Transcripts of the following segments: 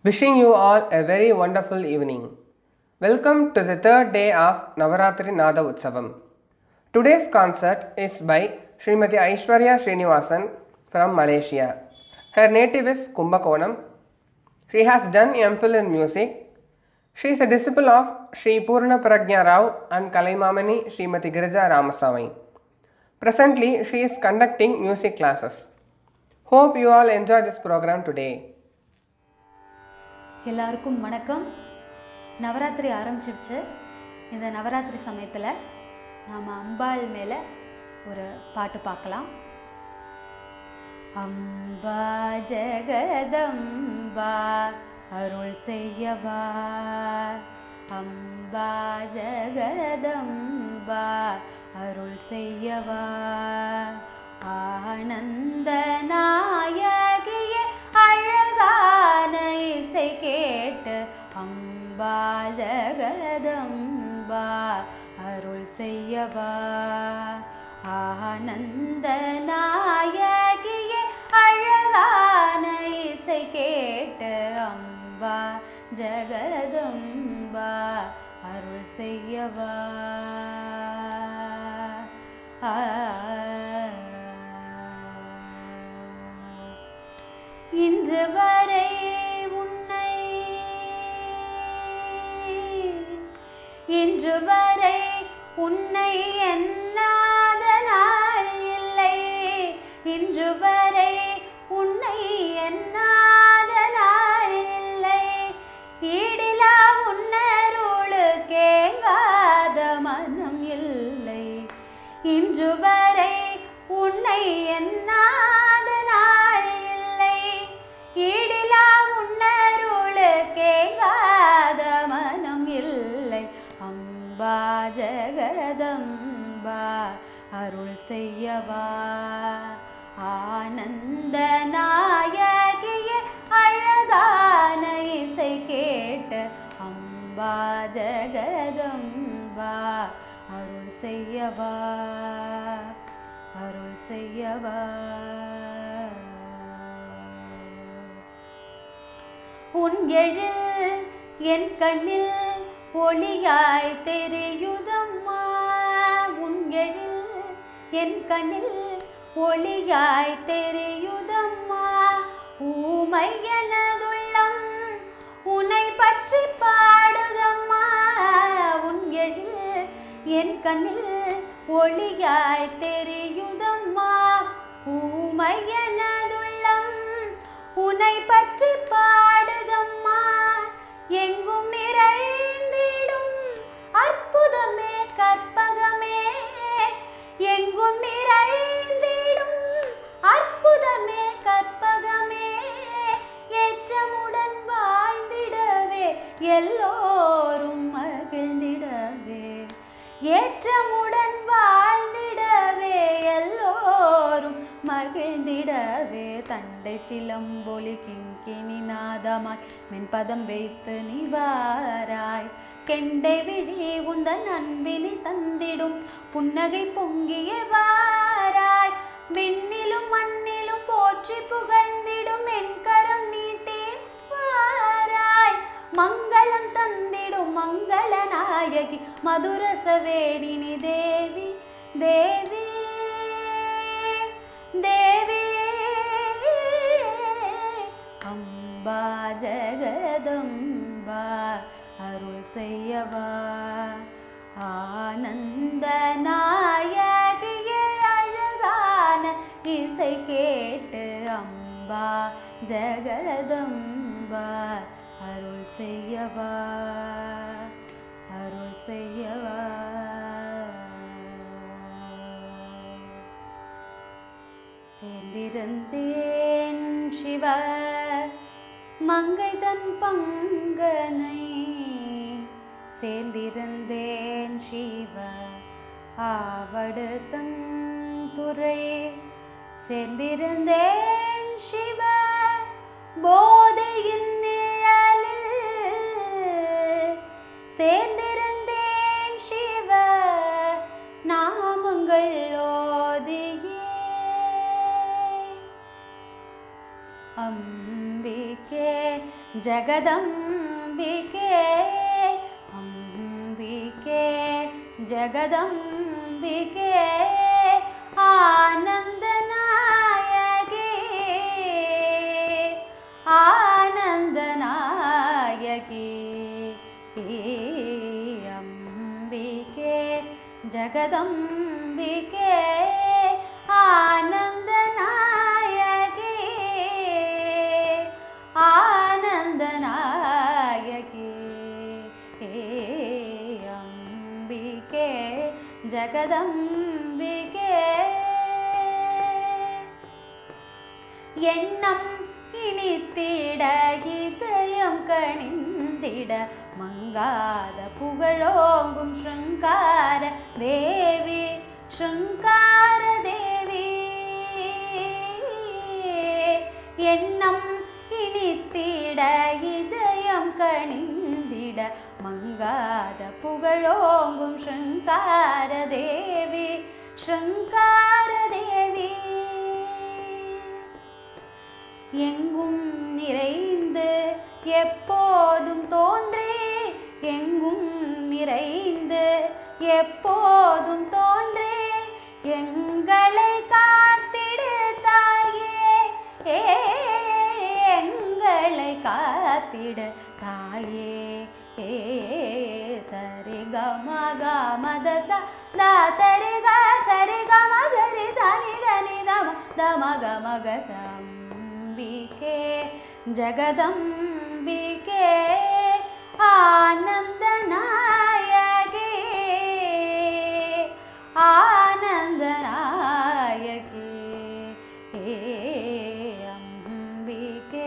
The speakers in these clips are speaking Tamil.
Wishing you all a very wonderful evening. Welcome to the third day of Navaratri Nada Utsavam. Today's concert is by Srimati Aishwarya Srinivasan from Malaysia. Her native is Kumbakonam. She has done MPhil in music. She is a disciple of Sri Purna Pragya Rao and Kalaimamani Srimati Girija Ramaswamy. Presently, she is conducting music classes. Hope you all enjoy this program today. எல்லாருக்கும் வணக்கம் நவராத்திரி ஆரம்பிச்சிடுச்சு இந்த நவராத்திரி சமயத்தில் நாம் அம்பாள் மேலே ஒரு பாட்டு பார்க்கலாம் அம்பா ஜெகதம்பா அருள் செய்யவா அம்பா ஜெகதம்பா அருள் செய்யவா ஆனந்த நாயகியே அழகான இசை கேட்டு அம்பா ஜெகதம்பா அருள் செய்யவா ஆனந்த நாயகியே அழகான இசை கேட்டு அம்பா ஜெகதம்பா அருள் செய்யவா இன்று வரை உன்னை இன்று வரை உன்னை எண்ணாத நாள் இல்லை இன்று வரை உன்னை எண்ணாத நாள் இல்லை ஈடிலா உன்னருளு கேங்காத மனம் இல்லை இன்று வரை உன்னை எண்ணாத நாள் இல்லை ஈடிலா உன்னருளு கேங்காத மனம் இல்லை அம்பா ஜெகதம்பா அருள் செய்யவா ஆனந்த நாயகியே அழகான இசை கேட்டு அம்பா ஜெகதம்பா அருள் செய்யவா அருள் செய்யவா உன் எழில் என் கண்ணில் ஒளியாய் தெரியுதம்மா உன் எழில் என் கண்ணில் ஒளியாய் தெரியுதம்மா ஊமை எனதுள்ளம் உன்னை பற்றி பாடுதம்மா உன் எழில் என் கண்ணில் ஒளியாய் தெரியுதம்மா ஊமை எனதுள்ளம் உன்னை பற்றி பாடுதம்மா எங்கும் நிறைந்திடும் அற்புதமே கற்பகமே எங்கும் நிறைந்திடும் அற்புதமே கற்பகமே ஏற்றமுடன் வாழ்ந்திடவே எல்லோரும் மகிழ்ந்திடவே ஏற்றமுடன் வாழ்ந்திடவே எல்லோரும் மகிழ்ந்திடவே தண்டை சிலம்பொலி கிங்கினி நாதமாய் மென்பதம் வைத்து நிவாராய் கெண்டை விழி உந்தன் அன்பினி தந்திடும் புன்னகை பொங்கிய வாராய் விண்ணிலும் மண்ணிலும் போற்றி புகழ்ந்திடும் என் கரம் நீட்டே வாராய் மங்களம் தந்திடும் மங்கள நாயகி மதுரச வேடினி தேவி தேவி தேவி அம்பா ஜெகதம்பா அருள் செய்யவா ஆனந்த நாயகியே அழகான இசை கேட்டு அம்பா ஜெகதம்பா அருள் செய்யவா அருள் செய்யவா சேர்ந்திருந்தேன் சிவ மங்கை தன் பங்கனை சேர்ந்திருந்தேன் சிவ ஆவடு தன் துறை சேர்ந்திருந்தேன் சிவ போதையின் நிழலில் சேர்ந்திருந்தேன் சிவ நாமங்கள் ஓதியே அம்பிகே ಜಗದಂಬಿಕೆ ಅಂಬಿಕೆ ಜಗದಂಬಿಕೆ ಆನಂದನಾಯಕಿ ಆನಂದನಾಯಕಿ ಅಂಬಿಕೆ ಜಗದಂಬಿಕೆ ಆನಂದನಾಯಕಿ ಆನಂದನಾಯಕಿ ಅಂಬಿಕೆ ಜಗದಂಬಿಕೆ எண்ணம் இனித்திட இதயம் கணிந்திட மங்காத புகழோங்கும் ஸ்ருங்கார தேவி ஸ்ருங்கார தேவி எண்ணம் இனித்திட இதயம் கணிந்திட மங்காத புகழோங்கும் ஸ்ருங்கார தேவி ஸ்ருங்கார தேவி எங்கும் நிறைந்து எப்போதும் தோன்றி எங்கும் நிறைந்து எப்போதும் தோன்றி எங்களை காத்திடு தாயே ஏ எங்களை காத்திடு தாயே ஏ சரி கம கமத ச த சரி க சரி கம கரி சனி தனி தம தம கம க சம்பிகே ஜகதம்பிகே ஆனந்தநாயகி ஆனந்தநாயகி ஏ அம்பிகே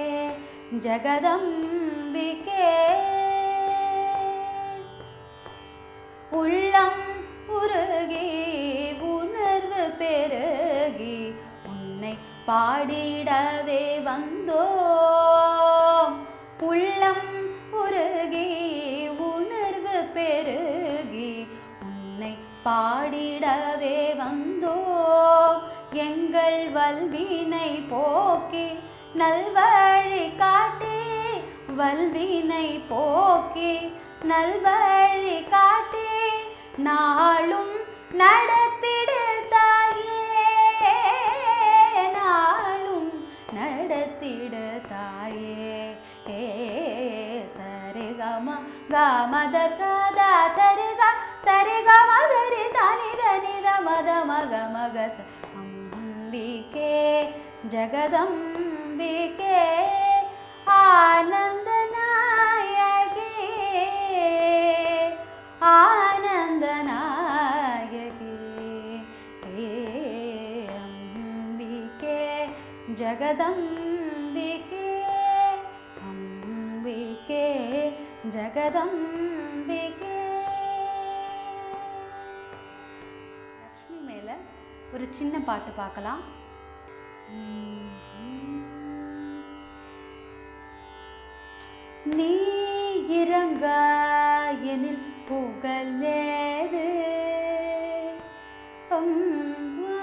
ஜகதம்பிகே உள்ளம் உருகி உணர்வு பெருகி உன்னை பாடிடவே வந்தோம் உள்ளம் உருகி உணர்வு பெருகி உன்னை பாடிடவே வந்தோம் எங்கள் வல்வினை போக்கி நல்வழி காட்டி வல்வினை போக்கி நல்வழி காட்டி நாளும் நடத்திடு தாயே நாளும் நடத்திடு தாயே ஏ சரி கம கமத சதா சரி க சரி கம கரி சனி தனி மத மக மக ச அம்பிகே ஜகதம்பிகே ஆனந்தநாயகி ஆனந்தநாயகி ஏ அம்பிகே ஜகதம்பிகே அம்பிகே ஜகதம்பிகே லக்ஷ்மி மேல ஒரு சின்ன பாட்டு பார்க்கலாம் நீ இறங்கா எனில் புகழேது அம்மா.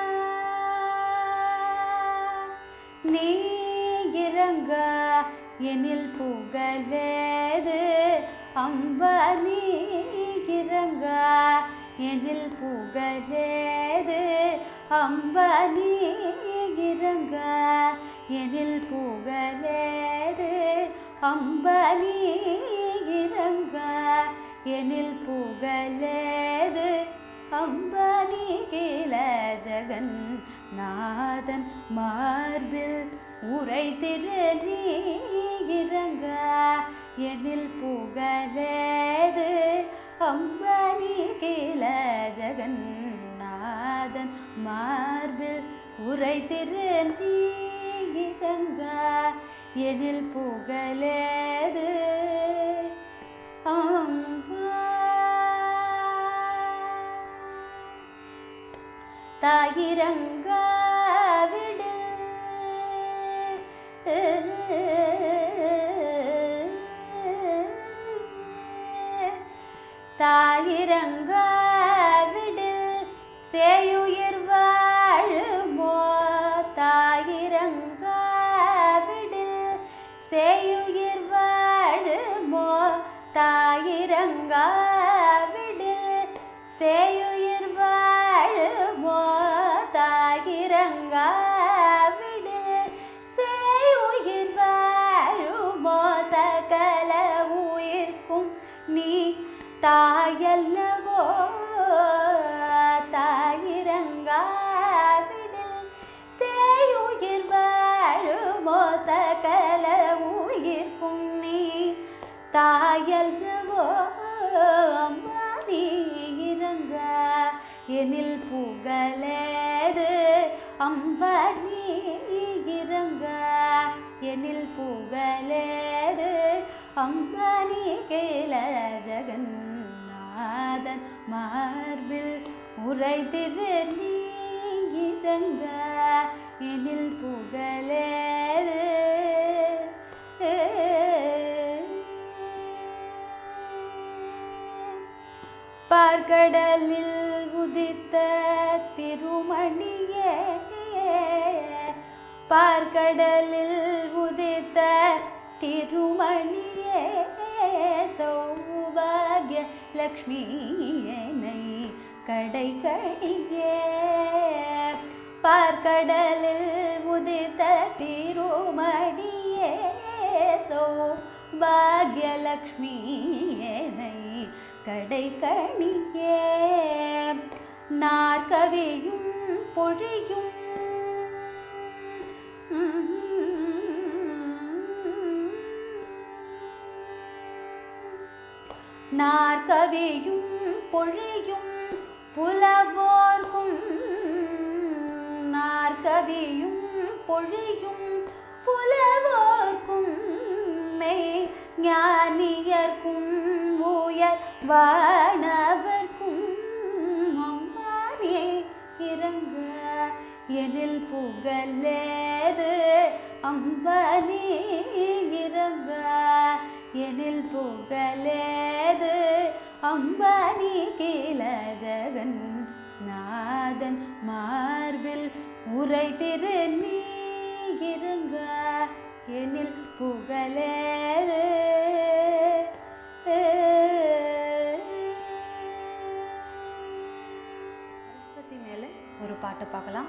நீ இறங்கா எனில் புகழேது அம்பா நீ இறங்கா எனில் புகழேது அம்பா நீ இறங்கா எனில் புகழேது அம்பா நீ இறங்கா எனில் புகழேது அம்பனி கீழ ஜகன் நாதன் மார்பில் உரை திரு நீ இறங்கா எனில் புகழேது அம்பனி கீழ ஜகன் நாதன் மார்பில் உரை திரு நீ இறங்கா எனில் புகழேது தாயிரங்கா விடு தாயிரங்கா விடு சேயுயிர் வாழுமோ தாயிரங்கா விடு சேயுயிர் தாயிரங்கா விடு சேயுயிர் வாழுமோ சகல உயிர்க்கும் நீ தாயல்லவோ தாயிரங்கா விடு சேயுயிர் வாழுமோ சகல உயிர்க்கும் நீ தாயல்லவோ அம்மா நீ இறங்க எனில் புகழேது அம்பா நீ இறங்க எனில் புகழேது அம்பா நீ கேள ஜெகநாதன் மார்பில் உரைதிரு நீ இறங்க எனில் புகழேது பார்க்கடலில் உதித்த திருமணியே பார்க்கடலில் உதித்த திருமணியே சௌபாகிய லக்ஷ்மியனை கடை கழியே பார்க்கடலில் உதித்த திருமணியே சௌபாகியலக்ஷ்மியனை கடை கணியே நாற்கவியும் பொழியும் நாற்கவியும் பொழியும் புலவோர்க்கும் நாற்கவியும் பொழியும் புலவோர்க்கும் மெய் ஞானியர்க்கும் உயர் வானவர்க்கும் அம்மாவே இறங்க எனில் புகழேது அம்பனே இறங்க எனில் புகழேது அம்பனி கீழ ஜெகன் நாதன் மார்பில் உரை திரு நீ இருங்க எனில் புகழேது சரஸ்வதி மேல ஒரு பாட்டு பார்க்கலாம்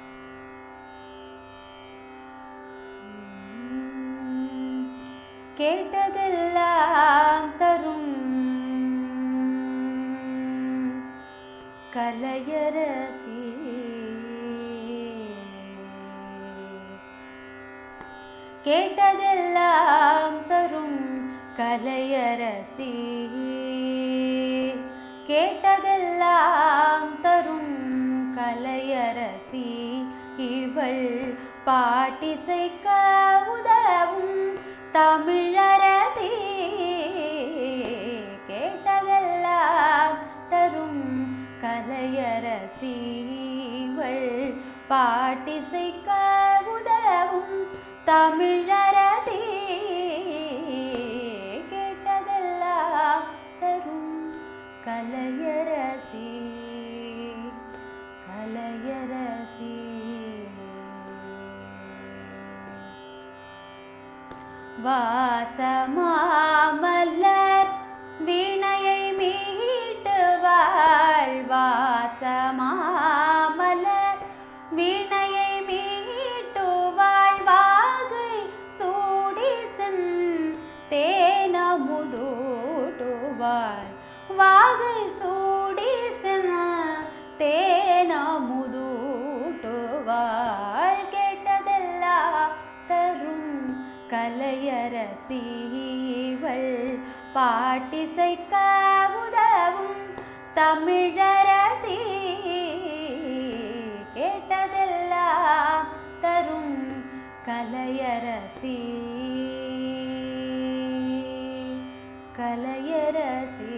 உம், கேட்டதெல்லாம் தரும் கலையரசி கேட்டதெல்லாம் தரும் கலையரசி கேட்டதெல்லாம் தரும் கலையரசி இவள் பாட்டிசைக்க உதவும் தமிழரசி கேட்டதெல்லாம் தரும் கலையரசி இவள் பாட்டிசைக்க உதவும் தமிழரசி கேட்டதெல்லாம் தரும் கலையரசி கலையரசி வாசமாமலர் வீணையை மீட்டு வாழ்வாசமாமலர் வீணையை மீட்டு வாழ்வாகை சூடி சென் தேனமுதூட்டுவாள் வாகை சூடி சென் தேனமுதூட்டுவாள் கேட்டதெல்லாம் தரும் கலையரசீவள் பாட்டிசைக்க உதவும் தமிழரசி கேட்டதெல்லாம் தரும் கலையரசி கலையரசி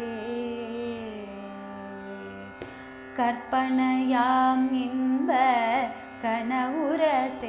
கற்பனையாம் இன்ப கனவுர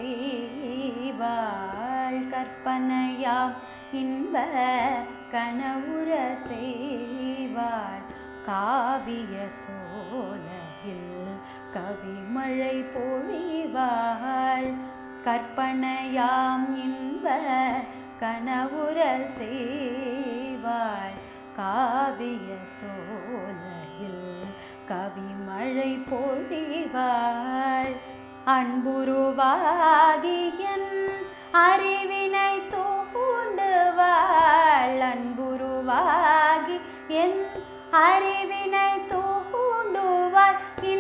செய்வாள் கற்பனையாம் இன்ப கனவுர செய்வாள் காவிய சோலையில் கவிமழை பொழிவாள் கற்பனையாம் இன்ப கனவுர செய்வாள் காவிய சோலையில் கவிமழை பொழிவாள் அன்புருவாகியன் அறிவினை தூண்டுவாள் அன்புருவாகி என் அறிவினை தூண்டுவாள்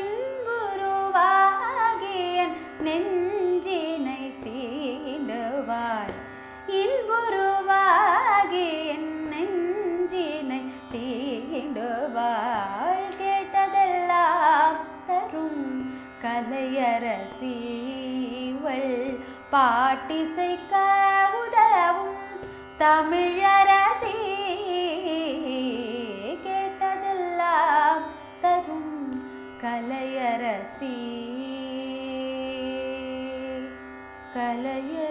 இன்புருவாகியன் நெஞ்சினை தீண்டுவாள் இன்புருவாகி என் நெஞ்சினை தீண்டுவாள் கேட்டதெல்லாம் தரும் கலையரசீவள் பாட்டிசைக்க உதவும் தமிழரசி கேட்டதெல்லாம் தரும் கலையரசி கலைய